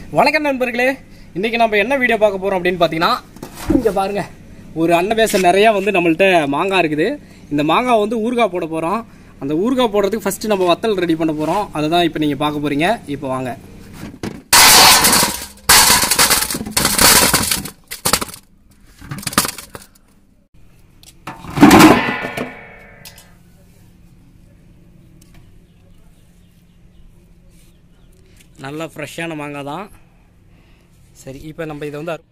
வணக்கம் நண்பர்களே இன்னைக்கு நம்ம என்ன வீடியோ பார்க்க போறோம் அப்படின்னு பார்த்தீங்கன்னா இங்க பாருங்க ஒரு அன்னபேசம் நிறைய வந்து நம்மள்ட்ட மாங்காய் இருக்குது இந்த மாங்காய் வந்து ஊறுகாய் போட போறோம் அந்த ஊறுகாய் போடுறதுக்கு ஃபர்ஸ்ட் நம்ம வத்தல் ரெடி பண்ண போறோம் அதை தான் இப்போ நீங்க பார்க்க போறீங்க இப்போ வாங்க நல்லா ஃப்ரெஷ்ஷான மாங்காய் தான் சரி இப்போ நம்ம இதை வந்து அறு-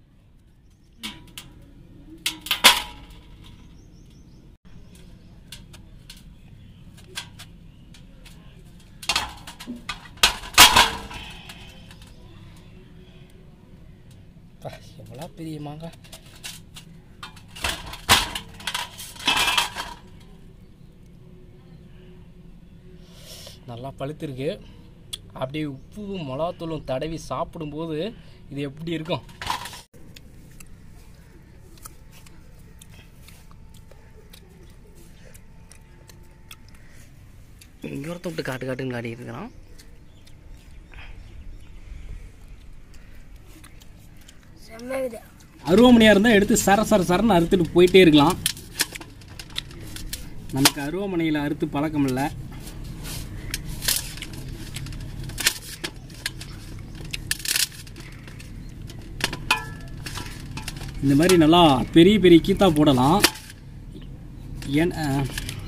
அப்பா, எவ்வளோ பெரிய மாங்காய் நல்லா பழுத்திருக்கு அப்படியே உப்பும் மிளகாத்தூளும் தடவி சாப்பிடும்போது இது எப்படி இருக்கும் இங்கே ஒருத்த விட்டு காட்டு காட்டுன்னு காட்டிட்டு இருக்கிறான் செம்மகுது அருவாமனையாக இருந்தால் எடுத்து சர சர சரன்னு அறுத்துட்டு போயிட்டே இருக்கலாம் நமக்கு அருவாமனையில் அறுத்து பழக்கம் இல்லை இந்த மாதிரி நல்லா பெரிய பெரிய கீத்தா போடலாம் ஏன் அஹ்,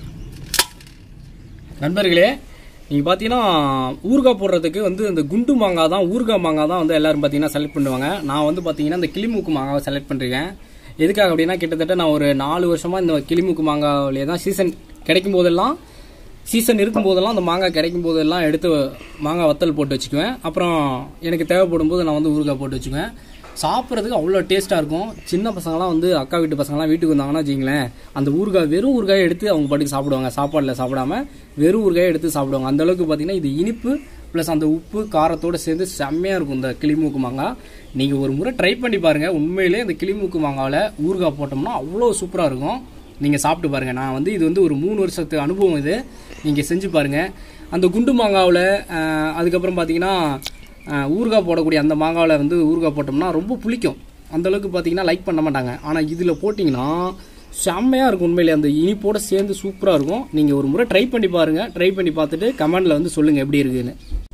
நண்பர்களே நீங்கள் பார்த்தீங்கன்னா ஊறுகாய் போடுறதுக்கு வந்து இந்த குண்டு மாங்காய் தான் ஊறுகாய் மாங்காய் தான் வந்து எல்லாரும் பார்த்தீங்கன்னா செலக்ட் பண்ணுவாங்க நான் வந்து பார்த்தீங்கன்னா இந்த கிளிமூக்கு மாங்காவை செலக்ட் பண்ணிருக்கேன் எதுக்காக அப்படின்னா கிட்டத்தட்ட நான் ஒரு நாலு வருஷமாக இந்த கிளிமூக்கு மாங்காவிலே தான் சீசன் கிடைக்கும் போதெல்லாம் சீசன் இருக்கும் போதெல்லாம் அந்த மாங்காய் கிடைக்கும் போதெல்லாம் எடுத்து மாங்காய் வத்தல் போட்டு வச்சுக்குவேன் அப்புறம் எனக்கு தேவைப்படும் போது நான் வந்து ஊறுகாய் போட்டு வச்சுக்குவேன் சாப்பிட்றதுக்கு அவ்வளோ டேஸ்ட்டாக இருக்கும் சின்ன பசங்களாம் வந்து அக்கா வீட்டு பசங்களாம் வீட்டுக்கு வந்தாங்கன்னா வச்சிங்களேன் அந்த ஊறுகாய் வெறும் ஊறுகாயை எடுத்து அவங்க பாட்டுக்கு சாப்பிடுவாங்க சாப்பாடில் சாப்பிடாம வெறும் ஊறுகாயை எடுத்து சாப்பிடுவாங்க அந்த அளவுக்கு பார்த்தீங்கன்னா இது இனிப்பு ப்ளஸ் அந்த உப்பு காரத்தோடு சேர்ந்து செம்மையாக இருக்கும் இந்த கிளிமூக்கு மாங்காய் நீங்கள் ஒரு முறை ட்ரை பண்ணி பாருங்கள் உண்மையிலே இந்த கிளிமூக்கு மாங்காவில் ஊறுகாய் போட்டோம்னா அவ்வளோ சூப்பராக இருக்கும் நீங்கள் சாப்பிட்டு பாருங்கள் நான் வந்து இது வந்து ஒரு மூணு வருஷத்து அனுபவம் இது நீங்கள் செஞ்சு பாருங்கள் அந்த குண்டு மாங்காவில் அதுக்கப்புறம் பார்த்தீங்கன்னா அஹ், ஊறுகாய் போடக்கூடிய அந்த மாங்காவில் வந்து ஊறுகாய் போட்டோம்னா ரொம்ப புளிக்கும் அந்த அளவுக்கு பார்த்தீங்கன்னா லைக் பண்ண மாட்டாங்க ஆனால் இதில் போட்டிங்கன்னா செம்மையாக இருக்கும் உண்மையிலே அந்த இனிப்போட சேர்ந்து சூப்பராக இருக்கும் நீங்கள் ஒரு முறை ட்ரை பண்ணி பாருங்கள் ட்ரை பண்ணி பார்த்துட்டு கமெண்டில் வந்து சொல்லுங்கள் எப்படி இருக்குன்னு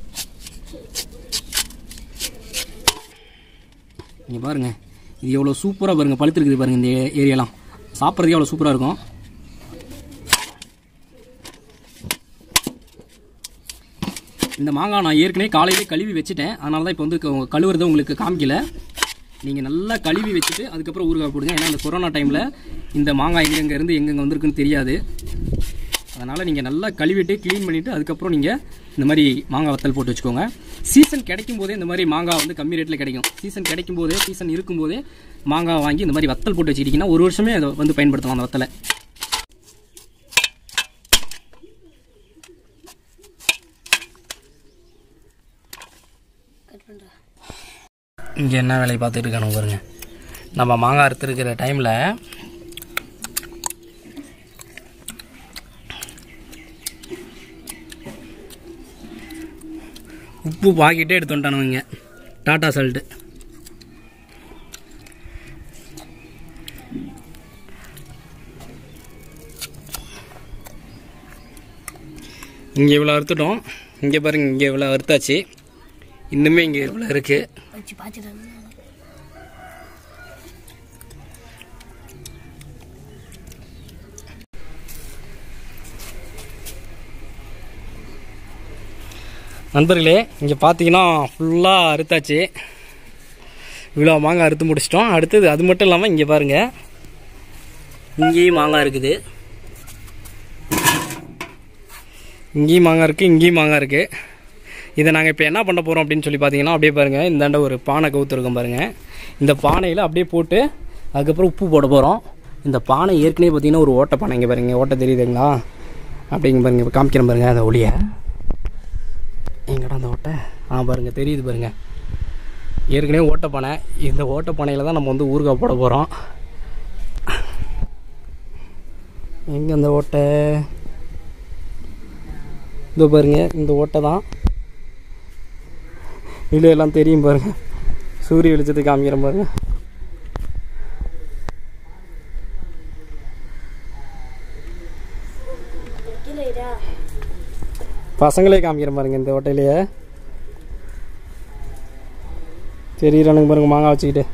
நீங்கள் பாருங்கள் இது எவ்வளோ சூப்பராக பாருங்கள் பழுத்திருக்குது பாருங்கள் இந்த ஏ- ஏரியாலாம் சாப்பிட்றதுக்கு எவ்வளோ சூப்பராக இருக்கும் இந்த மாங்காய் நான் ஏற்கனவே காலையிலே கழுவி வச்சுட்டேன் அதனால தான் இப்போ வந்து க- கழுவுறதை உங்களுக்கு காமிக்கல நீங்கள் நல்லா கழுவி வச்சுட்டு அதுக்கப்புறம் ஊறுகாய் போடுங்க ஏன்னா இந்த கொரோனா டைமில் இந்த மாங்காய் எங்கெங்கே இருந்து எங்கெங்கே வந்திருக்குன்னு தெரியாது அதனால் நீங்கள் நல்லா கழுவிட்டு க்ளீன் பண்ணிவிட்டு அதுக்கப்புறம் நீங்கள் இந்த மாதிரி மாங்காய் வத்தல் போட்டு வச்சுக்கோங்க சீசன் கிடைக்கும் போதே இந்த மாதிரி மாங்காய் வந்து கம்மி ரேட்டில் கிடைக்கும் சீசன் கிடைக்கும் போதே சீசன் இருக்கும்போதே மாங்காய் வாங்கி இந்த மாதிரி வத்தல் போட்டு வச்சுக்கிட்டிங்கன்னா ஒரு வருஷமே அதை வந்து பயன்படுத்தலாம் அந்த வத்தலை கட் பண்ணுறேன் இங்கே என்ன வேலையை பார்த்துட்டு இருக்கானு பாருங்க நம்ம மாங்காய் அறுத்துருக்கிற டைமில் உப்பு பாக்கிட்டே எடுத்து வந்துட்டானுங்க டாட்டா சால்ட்டு இங்கே இவ்வளோ அறுத்துட்டோம் இங்கே பாருங்க இங்கே இவ்வளோ அறுத்தாச்சு இன்னுமே இங்கே இவ்வளோ இருக்குது வச்சு பார்த்துட்டு நண்பர்களே இங்கே பார்த்தீங்கன்னா ஃபுல்லாக அறுத்தாச்சு இவ்வளோ மாங்காய் அறுத்து முடிச்சிட்டோம் அடுத்தது அது மட்டும் இல்லாமல் இங்கே பாருங்கள் இங்கேயும் மாங்காய் இருக்குது இங்கேயும் மாங்காய் இருக்குது இங்கேயும் மாங்காய் இருக்குது இதை நாங்கள் இப்போ என்ன பண்ண போகிறோம் அப்படின்னு சொல்லி பார்த்தீங்கன்னா அப்படியே பாருங்கள் இந்தாண்ட ஒரு பானை கவுத்துருக்கோம் பாருங்கள் இந்த பானையில் அப்படியே போட்டு அதுக்கப்புறம் உப்பு போட போகிறோம் இந்த பானை ஏற்கனவே பார்த்தீங்கன்னா ஒரு ஓட்டை பானை இங்கே பாருங்க ஓட்டை தெரியுதுங்களா அப்படிங்க பாருங்க இப்போ காமிக்கிறேன் பாருங்க அந்த ஒளியை எங்கடா அந்த ஓட்டை ஆ பாருங்க தெரியுது பாருங்க ஏற்கனவே ஓட்டப்பானை இந்த ஓட்டப்பானையில் தான் நம்ம வந்து ஊறுகாய் போட போகிறோம் எங்கே அந்த ஓட்டை இதோ பாருங்க இந்த ஓட்டை தான் இல்லை எல்லாம் தெரியும் பாருங்க சூரிய வெளிச்சத்தை காமிக்கிறேன் பாருங்க கீழேடா பசங்களே காமிக்கிறேன் பாருங்க இந்த ஹோட்டலையே தெரியுறானுங்க பாருங்க மாங்காய் வச்சுக்கிட்டு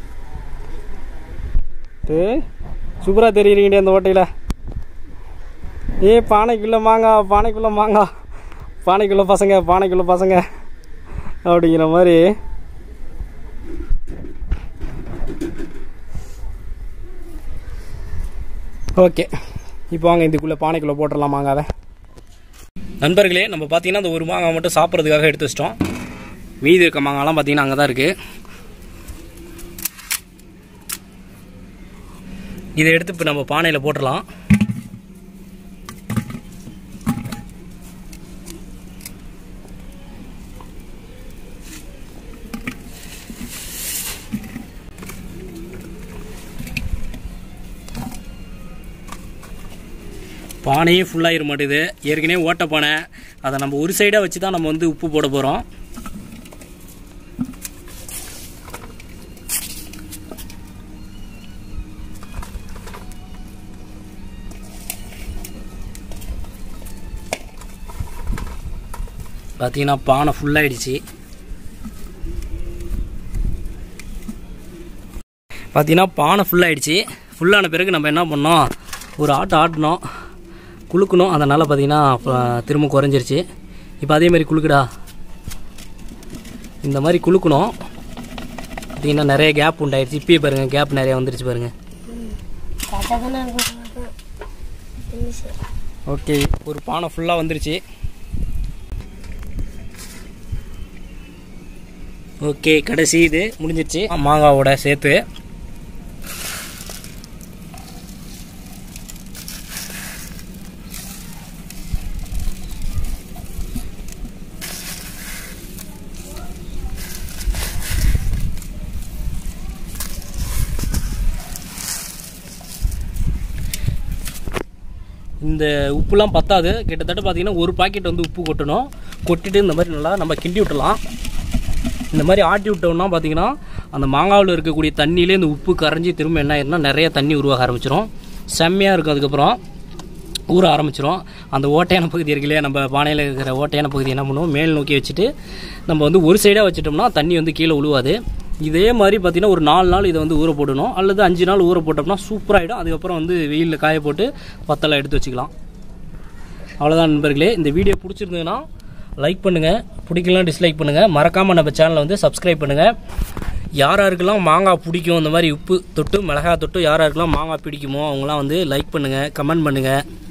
ஏய் சூப்பராக தெரியுறீங்கடே அந்த ஹோட்டையில் ஏ பானைக்குள்ளே மாங்காய் பானைக்குள்ளே மாங்காய் பானைக்குள்ளே பசங்க பானைக்குள்ளே பசங்க அப்படிங்கிற மாதிரி ஓகே இப்போ வாங்க இதுக்குள்ளே பானைக்குள்ளே போட்டுடலாம் மாங்காவை நண்பர்களே நம்ம பார்த்தீங்கன்னா அந்த ஒரு மாங்காய் மட்டும் சாப்பிட்றதுக்காக எடுத்து வச்சிட்டோம் மீதி இருக்க மாங்காய்லாம் பார்த்தீங்கன்னா அங்கே தான் இருக்குது இதை எடுத்து இப்போ நம்ம பானையில் போட்டுடலாம் பானையே ஃபுல்லாகிட மாட்டேது ஏற்கனவே ஓட்ட பானை அதை நம்ம ஒரு சைடாக வச்சு தான் நம்ம வந்து உப்பு போட போகிறோம் பார்த்தீங்கன்னா பானை ஃபுல்லாகிடுச்சு பார்த்தீங்கன்னா பானை ஃபுல்லாகிடுச்சு ஃபுல்லான பிறகு நம்ம என்ன பண்ணோம் ஒரு ஆட்டு ஆட்டினோம் குலுக்கணும் அதனால் பார்த்தீங்கன்னா அப்புறம் திரும்ப குறைஞ்சிருச்சு இப்போ அதே மாதிரி குலுக்குடா இந்த மாதிரி குலுக்கணும் பார்த்தீங்கன்னா நிறைய கேப் உண்டாயிருச்சு இப்பயே பாருங்கள் கேப் நிறைய வந்துருச்சு பாருங்கள் கரெக்டாக தானே இருக்கும் ஃபினிஷ் ஓகே ஒரு பானை ஃபுல்லாக வந்துருச்சு ஓகே கடைசி இது முடிஞ்சிருச்சு மாங்காவோட சேர்த்து இந்த உப்புலாம் பத்தாது கிட்டத்தட்ட பார்த்தீங்கன்னா ஒரு பாக்கெட் வந்து உப்பு கொட்டணும் கொட்டிட்டு இந்த மாதிரி நல்லா நம்ம கிண்டி விட்டுலாம் இந்த மாதிரி ஆட்டி விட்டோம்னா பார்த்தீங்கன்னா அந்த மாங்காவில் இருக்கக்கூடிய தண்ணியிலே இந்த உப்பு கரைஞ்சி திரும்ப என்ன ஆயிரும்னா நிறைய தண்ணி உருவாக ஆரம்பிச்சிரும் செம்மையாக இருக்கும் அதுக்கப்புறம் ஊற ஆரம்பிச்சிரும் அந்த ஓட்டையான பகுதி இருக்கு இல்லையா நம்ம பானையில் இருக்கிற ஓட்டையான பகுதி என்ன பண்ணுவோம் மேல் நோக்கி வச்சுட்டு நம்ம வந்து ஒரு சைடாக வச்சுட்டோம்னா தண்ணி வந்து கீழே உழுவாது இதே மாதிரி பார்த்தீங்கன்னா ஒரு நாலு நாள் இதை வந்து ஊற போடணும் அல்லது அஞ்சு நாள் ஊற போட்டோம்னா சூப்பராகிடும் அதுக்கப்புறம் வந்து வெயிலில் காய போட்டு பத்தெல்லாம் எடுத்து வச்சுக்கலாம் அவ்வளோதான் நண்பர்களே இந்த வீடியோ பிடிச்சிருந்ததுன்னா லைக் பண்ணுங்கள் பிடிக்கலாம் டிஸ்லைக் பண்ணுங்கள் மறக்காமல் நம்ம சேனலை வந்து சப்ஸ்கிரைப் பண்ணுங்கள் யார் யாருக்கெல்லாம் மாங்காய் பிடிக்கும் இந்த மாதிரி உப்பு தொட்டு மிளகாய் தொட்டு யார் யாருக்கெல்லாம் மாங்காய் பிடிக்குமோ அவங்களாம் வந்து லைக் பண்ணுங்கள் கமெண்ட் பண்ணுங்கள்